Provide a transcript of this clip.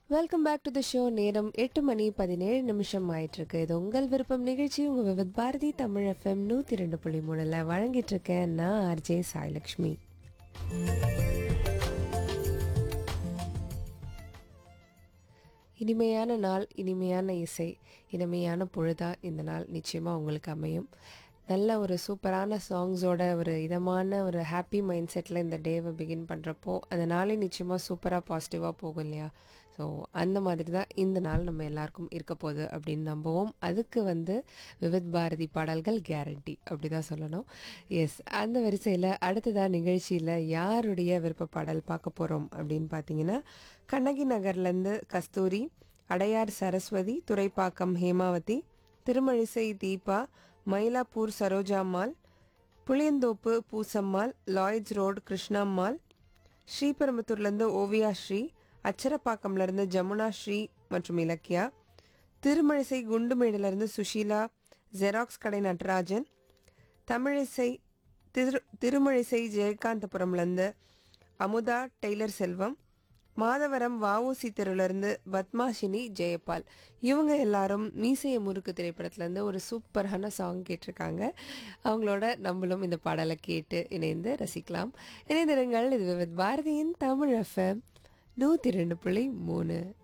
welcome back to the show நேரம் எட்டு மணி பதினேழு நிமிஷம் ஆயிட்டு இருக்கு இது உங்கள் விருப்பம் நிகழ்ச்சி உங்க விவத் பாரதி தமிழ் எஃப்எம் நூத்தி ரெண்டு புள்ளி மூணுல வழங்கிட்டு இருக்கேன் நான் ஆர்ஜே சாய்லக்ஷ்மி இனிமையான நாள் இனிமையான இசை இனிமையான பொழுதா இந்த நாள் நிச்சயமாக உங்களுக்கு அமையும் நல்ல ஒரு சூப்பரான சாங்ஸோட ஒரு இதமான ஒரு ஹாப்பி மைண்ட் செட்டில் இந்த டேவை பிகின் பண்ணுறப்போ அந்த நாளே நிச்சயமாக சூப்பராக பாசிட்டிவாக போகும் இல்லையா ஸோ அந்த மாதிரி தான் இந்த நாள் நம்ம எல்லாருக்கும் இருக்க போகுது அப்படின்னு நம்புவோம் அதுக்கு வந்து விவித் பாரதி பாடல்கள் கேரண்டி அப்படி தான் சொல்லணும் எஸ் அந்த வரிசையில் அடுத்ததாக நிகழ்ச்சியில் யாருடைய விருப்ப பாடல் பார்க்க போகிறோம் அப்படின்னு பார்த்தீங்கன்னா கண்ணகி நகர்லேருந்து கஸ்தூரி அடையார் சரஸ்வதி துரைப்பாக்கம் ஹேமாவதி திருமழிசை தீபா மயிலாப்பூர் சரோஜாம்மாள் புளியந்தோப்பு பூசம்மாள் லாய்ட்ஸ் ரோடு கிருஷ்ணம்மாள் ஸ்ரீபெரும்புத்தூர்லேருந்து ஓவியா ஸ்ரீ அச்சரப்பாக்கம்லேருந்து ஜமுனா ஸ்ரீ மற்றும் இலக்கியா திருமழிசை குண்டுமேடுலேருந்து சுஷீலா ஜெராக்ஸ் கடை நடராஜன் தமிழிசை திரு திருமழிசை ஜெயகாந்தபுரம்லேருந்து அமுதா டெய்லர் செல்வம் மாதவரம் வஉசி தெருவிலேருந்து பத்மாஷினி ஜெயபால் இவங்க எல்லாரும் மீசைய முறுக்கு திரைப்படத்துலேருந்து ஒரு சூப்பரான சாங் கேட்டிருக்காங்க அவங்களோட நம்மளும் இந்த பாடலை கேட்டு இணைந்து ரசிக்கலாம் இணைந்திருங்கள் இது வித் பாரதியின் தமிழ் எஃப்எம் நூற்றி ரெண்டு புள்ளி மூணு